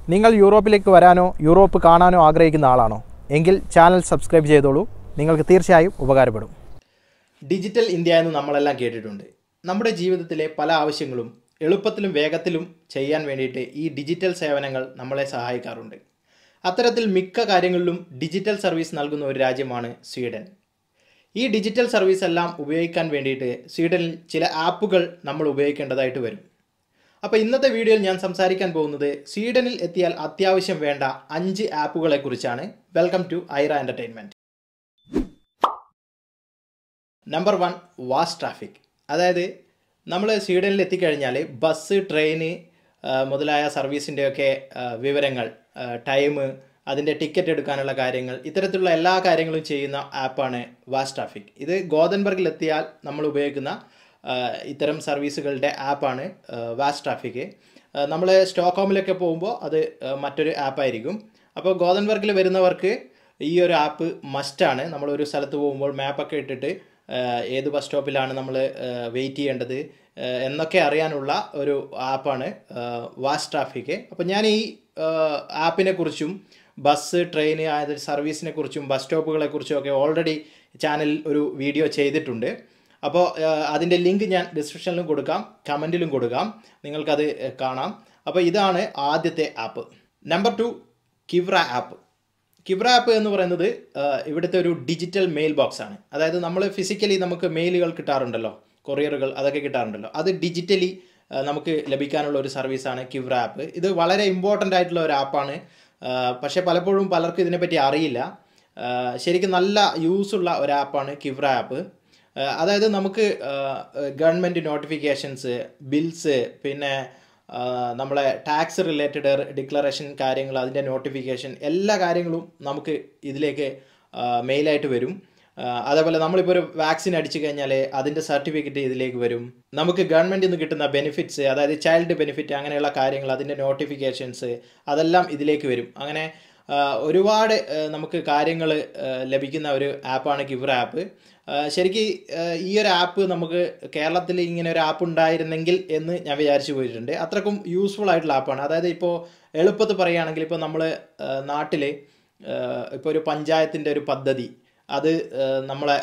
നിങ്ങൾ യൂറോപ്പിലേക്ക് വരാനോ യൂറോപ്പ് കാണാനോ ആഗ്രഹിക്കുന്ന ആളാണോ എങ്കിൽ ചാനൽ സബ്സ്ക്രൈബ് ചെയ്തോളൂ നിങ്ങൾക്ക് തീർച്ചയായും ഉപകാരപ്പെടും ഡിജിറ്റൽ ഇന്ത്യ എന്ന് നമ്മളെല്ലാം കേട്ടിട്ടുണ്ട് നമ്മുടെ ജീവിതത്തിലെ പല ആവശ്യങ്ങളും എളുപ്പത്തിലും വേഗത്തിലും ചെയ്യാൻ വേണ്ടിയിട്ട് ഈ ഡിജിറ്റൽ സേവനങ്ങൾ നമ്മളെ സഹായിക്കാറുണ്ട് അത്തരത്തിൽ മിക്ക കാര്യങ്ങളിലും ഡിജിറ്റൽ സർവീസ് നൽകുന്ന ഒരു രാജ്യമാണ് സ്വീഡൻ ഈ ഡിജിറ്റൽ സർവീസ് എല്ലാം ഉപയോഗിക്കാൻ വേണ്ടിയിട്ട് സ്വീഡനിൽ ചില ആപ്പുകൾ നമ്മൾ ഉപയോഗിക്കേണ്ടതായിട്ട് വരും അപ്പോൾ ഇന്നത്തെ വീഡിയോയിൽ ഞാൻ സംസാരിക്കാൻ പോകുന്നത് സ്വീഡനിൽ എത്തിയാൽ അത്യാവശ്യം വേണ്ട അഞ്ച് ആപ്പുകളെ കുറിച്ചാണ് welcome to Aira entertainment number one Vasttrafik അതായത് നമ്മൾ സ്വീഡനിൽ എത്തിക്കഴിഞ്ഞാൽ ബസ് ട്രെയിന് മുതലായ സർവീസിൻ്റെയൊക്കെ വിവരങ്ങൾ ടൈം അതിൻ്റെ ടിക്കറ്റ് എടുക്കാനുള്ള കാര്യങ്ങൾ ഇത്തരത്തിലുള്ള എല്ലാ കാര്യങ്ങളും ചെയ്യുന്ന ആപ്പാണ് വാസ് ട്രാഫിക് ഇത് ഗോതൻബർഗിൽ എത്തിയാൽ നമ്മൾ ഉപയോഗിക്കുന്ന ആ, ഇത്തരം സർവീസുകളുടെ ആപ്പാണ് വാസ് ട്രാഫിക് നമ്മൾ സ്റ്റോക്ക്ഹോമിലൊക്കെ പോകുമ്പോൾ അത് ആ, മറ്റൊരു ആപ്പായിരിക്കും അപ്പോൾ ഗോതൻബർഗിൽ വരുന്നവർക്ക് ഈ ഒരു ആപ്പ് മസ്റ്റാണ് നമ്മളൊരു സ്ഥലത്ത് പോകുമ്പോൾ മാപ്പൊക്കെ ഇട്ടിട്ട് ആ, ഏത് ബസ് സ്റ്റോപ്പിലാണ് നമ്മൾ വെയിറ്റ് ചെയ്യേണ്ടത് ആ, എന്നൊക്കെ അറിയാനുള്ള ഒരു ആപ്പാണ് വാസ് ട്രാഫിക് അപ്പോൾ ഞാൻ ഈ ആപ്പിനെ കുറിച്ചും ബസ് ട്രെയിൻ അതായത് സർവീസിനെ കുറിച്ചും ബസ് സ്റ്റോപ്പുകളെ കുറിച്ചും ഒക്കെ ഓൾറെഡി ചാനലിൽ ഒരു വീഡിയോ ചെയ്തിട്ടുണ്ട് അപ്പോൾ അതിൻ്റെ ലിങ്ക് ഞാൻ ഡിസ്ക്രിപ്ഷനിലും കൊടുക്കാം കമൻറ്റിലും കൊടുക്കാം നിങ്ങൾക്കത് ആ, കാണാം അപ്പോൾ ഇതാണ് ആദ്യത്തെ app number two Kivra app Kivra app എന്ന് പറയുന്നത് ആ, ഇവിടുത്തെ ഒരു ഡിജിറ്റൽ മെയിൽ ബോക്സ് ആണ് അതായത് നമ്മൾ ഫിസിക്കലി നമുക്ക് മെയിലുകൾ കിട്ടാറുണ്ടല്ലോ കൊറിയറുകൾ അതൊക്കെ കിട്ടാറുണ്ടല്ലോ അത് ഡിജിറ്റലി ആ, നമുക്ക് ലഭിക്കാനുള്ള ഒരു സർവീസാണ് കിവ്ര ആപ്പ് ഇത് വളരെ ഇമ്പോർട്ടൻ്റ് ആയിട്ടുള്ള ഒരു ആപ്പാണ് ആ, പക്ഷേ പലപ്പോഴും പലർക്കും ഇതിനെപ്പറ്റി അറിയില്ല ആ, ശരിക്കും നല്ല യൂസ് ഉള്ള ഒരു ആപ്പാണ് കിവ്ര ആപ്പ് ആ, അതായത് നമുക്ക് ഗവൺമെൻറ് നോട്ടിഫിക്കേഷൻസ് ബിൽസ് പിന്നെ ആ, നമ്മളെ ടാക്സ് റിലേറ്റഡ് ഡിക്ലറേഷൻ കാര്യങ്ങൾ അതിൻ്റെ നോട്ടിഫിക്കേഷൻ എല്ലാ കാര്യങ്ങളും നമുക്ക് ഇതിലേക്ക് മെയിലായിട്ട് വരും ആ, അതേപോലെ നമ്മളിപ്പോൾ ഒരു വാക്സിൻ അടിച്ചു കഴിഞ്ഞാൽ അതിൻ്റെ സർട്ടിഫിക്കറ്റ് ഇതിലേക്ക് വരും നമുക്ക് ഗവൺമെൻറ്റിൽ നിന്ന് കിട്ടുന്ന ബെനിഫിറ്റ്സ് അതായത് ചൈൽഡ് ബെനിഫിറ്റ് അങ്ങനെയുള്ള കാര്യങ്ങൾ അതിൻ്റെ നോട്ടിഫിക്കേഷൻസ് അതെല്ലാം ഇതിലേക്ക് വരും അങ്ങനെ ആ, ഒരുപാട് ആ, നമുക്ക് കാര്യങ്ങൾ ലഭിക്കുന്ന ഒരു ആപ്പാണ് കിവർ ആപ്പ് ശരിക്കും ഈ ഒരു ആപ്പ് നമുക്ക് കേരളത്തിൽ ഇങ്ങനെ ഒരു ആപ്പ് ഉണ്ടായിരുന്നെങ്കിൽ എന്ന് ഞാൻ വിചാരിച്ചു പോയിട്ടുണ്ട് അത്രക്കും യൂസ്ഫുൾ ആയിട്ടുള്ള ആപ്പാണ് അതായത് ഇപ്പോൾ എളുപ്പത്തിൽ പറയുകയാണെങ്കിൽ ഇപ്പോൾ നമ്മൾ നാട്ടിൽ ഇപ്പോൾ ഒരു പഞ്ചായത്തിൻ്റെ ഒരു പദ്ധതി അത് ആ, നമ്മളെ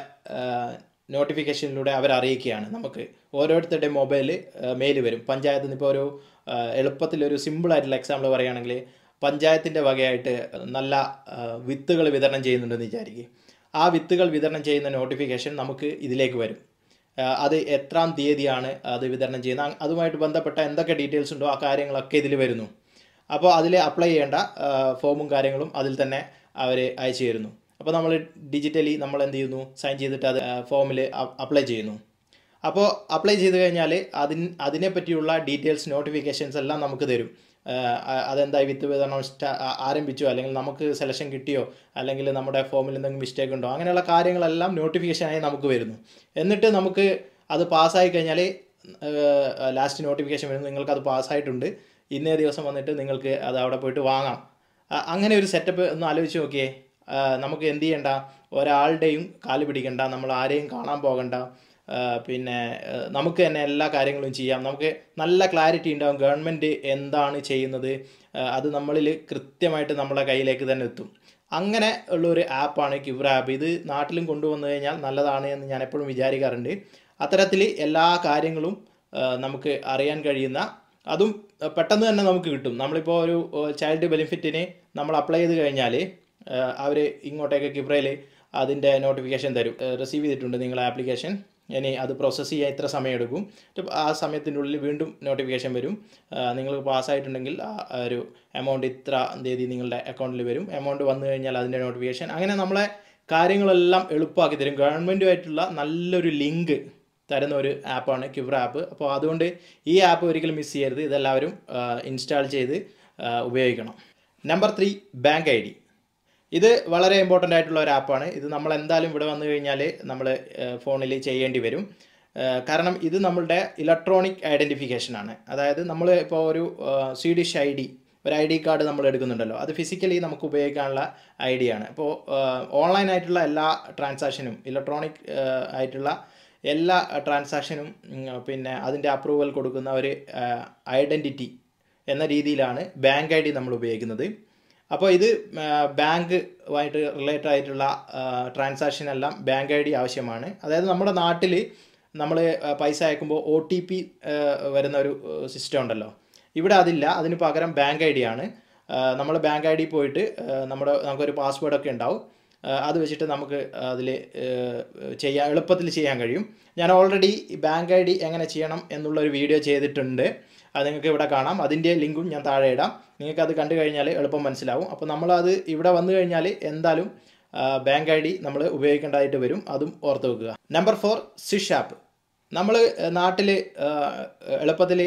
നോട്ടിഫിക്കേഷനിലൂടെ അവർ അറിയിക്കുകയാണ് നമുക്ക് ഓരോരുത്തരുടെ മൊബൈൽ മെയിൽ വരും പഞ്ചായത്തിൽ നിന്ന് ഇപ്പോൾ ഒരു ആ, എളുപ്പത്തിലൊരു സിമ്പിളായിട്ടുള്ള എക്സാമ്പിൾ പറയുകയാണെങ്കിൽ പഞ്ചായത്തിൻ്റെ വകയായിട്ട് നല്ല വിത്തുകൾ വിതരണം ചെയ്യുന്നുണ്ടെന്ന് വിചാരിക്കുക ആ വിത്തുകൾ വിതരണം ചെയ്യുന്ന നോട്ടിഫിക്കേഷൻ നമുക്ക് ഇതിലേക്ക് വരും ആ, അത് എത്രാം തീയതിയാണ് അത് വിതരണം ചെയ്യുന്നത് അ- അതുമായിട്ട് ബന്ധപ്പെട്ട എന്തൊക്കെ ഡീറ്റെയിൽസ് ഉണ്ടോ ആ കാര്യങ്ങളൊക്കെ ഇതിൽ വരുന്നു അപ്പോൾ അതിൽ അപ്ലൈ ചെയ്യേണ്ട ആ, ഫോമും കാര്യങ്ങളും അതിൽ തന്നെ അവർ അയച്ചു തരുന്നു അപ്പോൾ നമ്മൾ ഡിജിറ്റലി നമ്മൾ എന്ത് ചെയ്യുന്നു സൈൻ ചെയ്തിട്ട് അത് ഫോമിൽ അപ്ലൈ ചെയ്യുന്നു അപ്പോൾ അപ്ലൈ ചെയ്ത് കഴിഞ്ഞാൽ അതിന് അതിനെ പറ്റിയുള്ള ഡീറ്റെയിൽസ് നോട്ടിഫിക്കേഷൻസ് എല്ലാം നമുക്ക് തരും ആഹ് അ- അതെന്തായി വിത്ത് വിതരണം സ്റ്റാ- ആ- ആരംഭിച്ചോ അല്ലെങ്കിൽ നമുക്ക് സെലക്ഷൻ കിട്ടിയോ അല്ലെങ്കിൽ നമ്മുടെ ഫോമിൽ എന്തെങ്കിലും മിസ്റ്റേക്ക് ഉണ്ടോ അങ്ങനെയുള്ള കാര്യങ്ങളെല്ലാം നോട്ടിഫിക്കേഷനായി നമുക്ക് വരുന്നു എന്നിട്ട് നമുക്ക് അത് പാസ്സായി കഴിഞ്ഞാൽ ലാസ്റ്റ് നോട്ടിഫിക്കേഷൻ വരുന്നു നിങ്ങൾക്ക് അത് പാസ്സായിട്ടുണ്ട് ഇന്നേ ദിവസം വന്നിട്ട് നിങ്ങൾക്ക് അത് അവിടെ പോയിട്ട് വാങ്ങാം അ- അങ്ങനെ ഒരു സെറ്റപ്പ് ഒന്ന് ആലോചിച്ച് നോക്കിയേ ആ, നമുക്ക് എന്ത് ചെയ്യണ്ട ഒരാളുടെയും കാല് പിടിക്കണ്ട നമ്മൾ ആരെയും കാണാൻ പോകണ്ട ആ, പിന്നെ ആ, നമുക്ക് തന്നെ എല്ലാ കാര്യങ്ങളും ചെയ്യാം നമുക്ക് നല്ല ക്ലാരിറ്റി ഉണ്ടാവും ഗവൺമെൻറ് എന്താണ് ചെയ്യുന്നത് ആ, അത് നമ്മളിൽ കൃത്യമായിട്ട് നമ്മളെ കയ്യിലേക്ക് തന്നെ എത്തും അങ്ങനെ ഉള്ളൊരു ആപ്പാണ് കിവ്ര ആപ്പ് ഇത് നാട്ടിലും കൊണ്ടുവന്നു കഴിഞ്ഞാൽ നല്ലതാണ് എന്ന് ഞാൻ എപ്പോഴും വിചാരിക്കാറുണ്ട് അത്തരത്തിൽ എല്ലാ കാര്യങ്ങളും ആ, നമുക്ക് അറിയാൻ കഴിയുന്ന അതും ആ, പെട്ടെന്ന് തന്നെ നമുക്ക് കിട്ടും നമ്മളിപ്പോൾ ഒരു ചൈൽഡ് ബെനിഫിറ്റിന് നമ്മൾ അപ്ലൈ ചെയ്ത് കഴിഞ്ഞാൽ അവർ ഇങ്ങോട്ടേക്ക് കിബ്രയിൽ അതിൻ്റെ നോട്ടിഫിക്കേഷൻ തരും റിസീവ് ചെയ്തിട്ടുണ്ട് നിങ്ങളെ ആപ്ലിക്കേഷൻ ഇനി അത് പ്രോസസ്സ് ചെയ്യാൻ ഇത്ര സമയം എടുക്കും ഇപ്പം ആ സമയത്തിൻ്റെ ഉള്ളിൽ വീണ്ടും നോട്ടിഫിക്കേഷൻ വരും നിങ്ങൾക്ക് പാസ്സായിട്ടുണ്ടെങ്കിൽ ആ ആ ഒരു എമൗണ്ട് ഇത്ര തീയതി നിങ്ങളുടെ അക്കൗണ്ടിൽ വരും എമൗണ്ട് വന്നു കഴിഞ്ഞാൽ അതിൻ്റെ നോട്ടിഫിക്കേഷൻ അങ്ങനെ നമ്മളെ കാര്യങ്ങളെല്ലാം എളുപ്പമാക്കി തരും ഗവൺമെൻറ്റുമായിട്ടുള്ള നല്ലൊരു ലിങ്ക് തരുന്ന ഒരു ആപ്പാണ് കിവ്ര ആപ്പ് അപ്പോൾ അതുകൊണ്ട് ഈ ആപ്പ് ഒരിക്കലും മിസ് ചെയ്യരുത് ഇതെല്ലാവരും ഇൻസ്റ്റാൾ ചെയ്ത് ആ, ഉപയോഗിക്കണം നമ്പർ ത്രീ ബാങ്ക് ഐ ഡി ഇത് വളരെ ഇമ്പോർട്ടൻ്റ് ആയിട്ടുള്ള ഒരു ആപ്പാണ് ഇത് നമ്മൾ എന്തായാലും ഇവിടെ വന്നു കഴിഞ്ഞാൽ നമ്മൾ ഫോണിൽ ചെയ്യേണ്ടി വരും ആ, കാരണം ഇത് നമ്മളുടെ ഇലക്ട്രോണിക് ഐഡൻറ്റിഫിക്കേഷൻ ആണ് അതായത് നമ്മൾ ഇപ്പോൾ ഒരു സ്വീഡിഷ് ഐ ഡി ഒരു ഐ ഡി കാർഡ് നമ്മൾ എടുക്കുന്നുണ്ടല്ലോ അത് ഫിസിക്കലി നമുക്ക് ഉപയോഗിക്കാനുള്ള ഐ ഡി ആണ് അപ്പോൾ ഓൺലൈൻ ആയിട്ടുള്ള എല്ലാ ട്രാൻസാക്ഷനും ഇലക്ട്രോണിക് ആയിട്ടുള്ള എല്ലാ ട്രാൻസാക്ഷനും ഉം, പിന്നെ അതിൻ്റെ അപ്രൂവൽ കൊടുക്കുന്ന ഒരു ഐഡൻറ്റിറ്റി എന്ന രീതിയിലാണ് ബാങ്ക് ഐ ഡി നമ്മൾ ഉപയോഗിക്കുന്നത് അപ്പോൾ ഇത് ബാങ്കുമായിട്ട് റിലേറ്റഡ് ആയിട്ടുള്ള ട്രാൻസാക്ഷൻ എല്ലാം ബാങ്ക് ഐ ഡി ആവശ്യമാണ് അതായത് നമ്മുടെ നാട്ടിൽ നമ്മൾ പൈസ അയക്കുമ്പോൾ ഒ ടി പി വരുന്ന ഒരു സിസ്റ്റം ഉണ്ടല്ലോ ഇവിടെ അതില്ല അതിന് പകരം ബാങ്ക് ഐ ഡി ആണ് നമ്മൾ ബാങ്ക് ഐ ഡി പോയിട്ട് ആ, നമ്മുടെ നമുക്കൊരു പാസ്വേഡ് ഒക്കെ ഉണ്ടാവും ആ, അത് വെച്ചിട്ട് നമുക്ക് അതിൽ ചെയ്യാൻ എളുപ്പത്തിൽ ചെയ്യാൻ കഴിയും ഞാൻ ഓൾറെഡി ബാങ്ക് ഐ ഡി എങ്ങനെ ചെയ്യണം എന്നുള്ള ഒരു വീഡിയോ ചെയ്തിട്ടുണ്ട് അത് നിങ്ങൾക്ക് ഇവിടെ കാണാം അതിൻ്റെ ലിങ്കും ഞാൻ താഴെ ഇടാം നിങ്ങൾക്ക് അത് കണ്ടു കഴിഞ്ഞാൽ എളുപ്പം മനസ്സിലാവും അപ്പോൾ നമ്മളത് ഇവിടെ വന്നു കഴിഞ്ഞാൽ എന്തായാലും ബാങ്ക് ഐ ഡി നമ്മൾ ഉപയോഗിക്കേണ്ടതായിട്ട് വരും അതും ഓർത്ത് വെക്കുക നമ്പർ ഫോർ സ്വിഷ് ആപ്പ് നമ്മൾ നാട്ടിൽ എളുപ്പത്തിൽ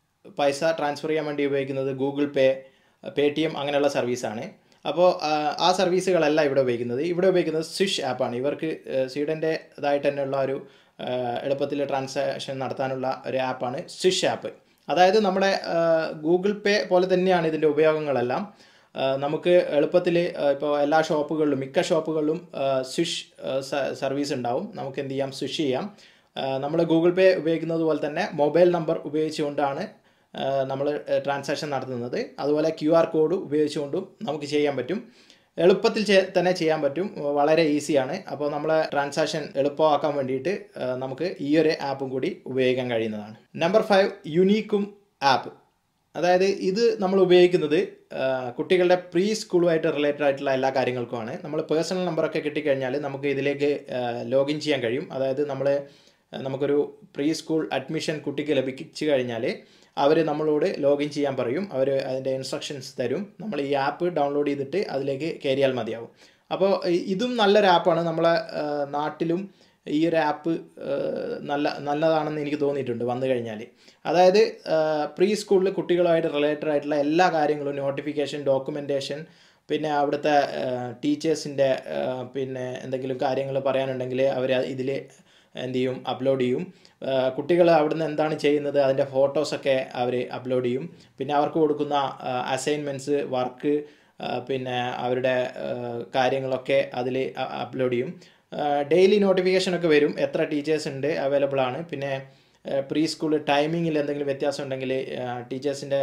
പൈസ ട്രാൻസ്ഫർ ചെയ്യാൻ വേണ്ടി ഉപയോഗിക്കുന്നത് Google Pay Paytm അങ്ങനെയുള്ള സർവീസാണ് അപ്പോൾ ആ സർവീസുകളല്ല ഇവിടെ ഉപയോഗിക്കുന്നത് ഇവിടെ ഉപയോഗിക്കുന്നത് സ്വിഷ് ആപ്പാണ് ഇവർക്ക് സ്വീഡൻ്റെതായിട്ട് തന്നെയുള്ള ഒരു എളുപ്പത്തിൽ ട്രാൻസാക്ഷൻ നടത്താനുള്ള ഒരു ആപ്പാണ് സ്വിഷ് ആപ്പ് അതായത് നമ്മുടെ ഗൂഗിൾ പേ പോലെ തന്നെയാണ് ഇതിൻ്റെ ഉപയോഗങ്ങളെല്ലാം ആ, നമുക്ക് എളുപ്പത്തിൽ ഇപ്പോൾ എല്ലാ ഷോപ്പുകളിലും മിക്ക ഷോപ്പുകളിലും സ്വിഷ് സർവീസ് ഉണ്ടാവും നമുക്ക് എന്ത് ചെയ്യാം സ്വിഷ് ചെയ്യാം നമ്മൾ ഗൂഗിൾ പേ ഉപയോഗിക്കുന്നത് പോലെ തന്നെ മൊബൈൽ നമ്പർ ഉപയോഗിച്ചുകൊണ്ടാണ് നമ്മൾ ട്രാൻസാക്ഷൻ നടത്തുന്നത് അതുപോലെ ക്യു ആർ കോഡ് ഉപയോഗിച്ചുകൊണ്ടും നമുക്ക് ചെയ്യാൻ പറ്റും എളുപ്പത്തിൽ ചെ- തന്നെ ചെയ്യാൻ പറ്റും വളരെ ഈസിയാണ് അപ്പോൾ നമ്മളെ ട്രാൻസാക്ഷൻ എളുപ്പമാക്കാൻ വേണ്ടിയിട്ട് ആ, നമുക്ക് ഈ ഒരു ആപ്പും കൂടി ഉപയോഗിക്കാൻ കഴിയുന്നതാണ് നമ്പർ ഫൈവ് യുനീക്കും ആപ്പ് അതായത് ഇത് നമ്മൾ ഉപയോഗിക്കുന്നത് ആ, കുട്ടികളുടെ പ്രീ സ്കൂളുമായിട്ട് റിലേറ്റഡ് ആയിട്ടുള്ള എല്ലാ കാര്യങ്ങൾക്കുമാണ് നമ്മൾ പേഴ്സണൽ നമ്പറൊക്കെ കിട്ടിക്കഴിഞ്ഞാൽ നമുക്ക് ഇതിലേക്ക് ലോഗിൻ ചെയ്യാൻ കഴിയും അതായത് നമ്മൾ നമുക്കൊരു പ്രീ സ്കൂൾ അഡ്മിഷൻ കുട്ടിക്ക് ലഭിച്ചു കഴിഞ്ഞാൽ അവർ നമ്മളോട് ലോഗിൻ ചെയ്യാൻ പറയും അവർ അതിൻ്റെ ഇൻസ്ട്രക്ഷൻസ് തരും നമ്മൾ ഈ ആപ്പ് ഡൗൺലോഡ് ചെയ്തിട്ട് അതിലേക്ക് കയറിയാൽ മതിയാവും അപ്പോൾ ഇ- ഇതും നല്ലൊരു ആപ്പാണ് നമ്മളെ ആ, നാട്ടിലും ഈ ഒരു ആപ്പ് നല്ല നല്ലതാണെന്ന് എനിക്ക് തോന്നിയിട്ടുണ്ട് വന്നു കഴിഞ്ഞാൽ അതായത് പ്രീ സ്കൂളിൽ കുട്ടികളുമായിട്ട് റിലേറ്റഡ് ആയിട്ടുള്ള എല്ലാ കാര്യങ്ങളും നോട്ടിഫിക്കേഷൻ ഡോക്യുമെൻറ്റേഷൻ പിന്നെ അവിടുത്തെ ടീച്ചേഴ്സിൻ്റെ പിന്നെ എന്തെങ്കിലും കാര്യങ്ങൾ പറയാനുണ്ടെങ്കിൽ അവർ ഇതിൽ എന്ത് ചെയ്യും അപ്ലോഡ് ചെയ്യും കുട്ടികൾ അവിടുന്ന് എന്താണ് ചെയ്യുന്നത് അതിൻ്റെ ഫോട്ടോസൊക്കെ അവർ അപ്ലോഡ് ചെയ്യും പിന്നെ അവർക്ക് കൊടുക്കുന്ന അസൈൻമെൻറ്റ്സ് വർക്ക് പിന്നെ അവരുടെ ആ, കാര്യങ്ങളൊക്കെ അതിൽ അപ്ലോഡ് ചെയ്യും ഡെയിലി നോട്ടിഫിക്കേഷൻ ഒക്കെ വരും എത്ര ടീച്ചേഴ്സ് ഉണ്ട് അവൈലബിൾ ആണ് പിന്നെ പ്രീ സ്കൂൾ ടൈമിങ്ങിൽ എന്തെങ്കിലും വ്യത്യാസം ഉണ്ടെങ്കിൽ ടീച്ചേഴ്സിൻ്റെ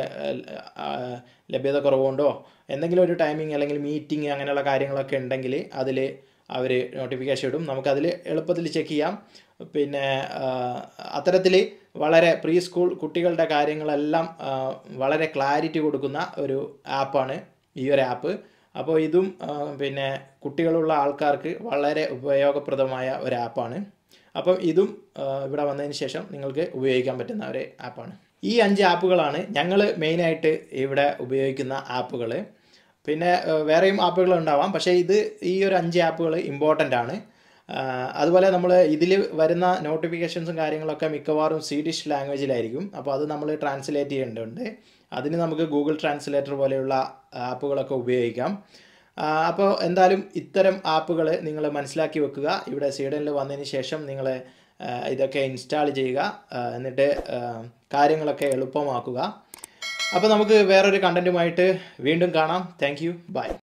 ലഭ്യത കുറവുണ്ടോ എന്തെങ്കിലും ഒരു ടൈമിംഗ് അല്ലെങ്കിൽ മീറ്റിംഗ് അങ്ങനെയുള്ള കാര്യങ്ങളൊക്കെ ഉണ്ടെങ്കിൽ അതിൽ അവർ നോട്ടിഫിക്കേഷൻ ഇടും നമുക്കതിൽ എളുപ്പത്തിൽ ചെക്ക് ചെയ്യാം പിന്നെ അത്തരത്തിൽ വളരെ പ്രീ സ്കൂൾ കുട്ടികളുടെ കാര്യങ്ങളെല്ലാം ആ, വളരെ ക്ലാരിറ്റി കൊടുക്കുന്ന ഒരു ആപ്പാണ് ഈ ഒരു ആപ്പ് അപ്പോൾ ഇതും ആ, പിന്നെ കുട്ടികളുള്ള ആൾക്കാർക്ക് വളരെ ഉപയോഗപ്രദമായ ഒരു ആപ്പാണ് അപ്പം ഇതും ആ, ഇവിടെ വന്നതിന് ശേഷം നിങ്ങൾക്ക് ഉപയോഗിക്കാൻ പറ്റുന്ന ഒരു ആപ്പാണ് ഈ അഞ്ച് ആപ്പുകളാണ് ഞങ്ങൾ മെയിനായിട്ട് ഇവിടെ ഉപയോഗിക്കുന്ന ആപ്പുകൾ പിന്നെ ആ, വേറെയും ആപ്പുകൾ ഉണ്ടാവാം പക്ഷേ ഇത് ഈ ഒരു അഞ്ച് ആപ്പുകൾ ഇമ്പോർട്ടൻ്റ് ആണ് ആ, അതുപോലെ നമ്മൾ ഇതിൽ വരുന്ന നോട്ടിഫിക്കേഷൻസും കാര്യങ്ങളൊക്കെ മിക്കവാറും സ്വീഡിഷ് ലാംഗ്വേജിലായിരിക്കും അപ്പോൾ അത് നമ്മൾ ട്രാൻസ്ലേറ്റ് ചെയ്യേണ്ടതുണ്ട് അതിന് നമുക്ക് ഗൂഗിൾ ട്രാൻസ്ലേറ്റർ പോലെയുള്ള ആപ്പുകളൊക്കെ ഉപയോഗിക്കാം ആ, അപ്പോൾ എന്തായാലും ഇത്തരം ആപ്പുകൾ നിങ്ങൾ മനസ്സിലാക്കി വെക്കുക ഇവിടെ സ്വീഡനിൽ വന്നതിന് ശേഷം നിങ്ങൾ ഇതൊക്കെ ഇൻസ്റ്റാൾ ചെയ്യുക ആ, എന്നിട്ട് ആ, കാര്യങ്ങളൊക്കെ എളുപ്പമാക്കുക അപ്പോൾ നമുക്ക് വേറൊരു കണ്ടൻറ്റുമായിട്ട് വീണ്ടും കാണാം താങ്ക് യു ബൈ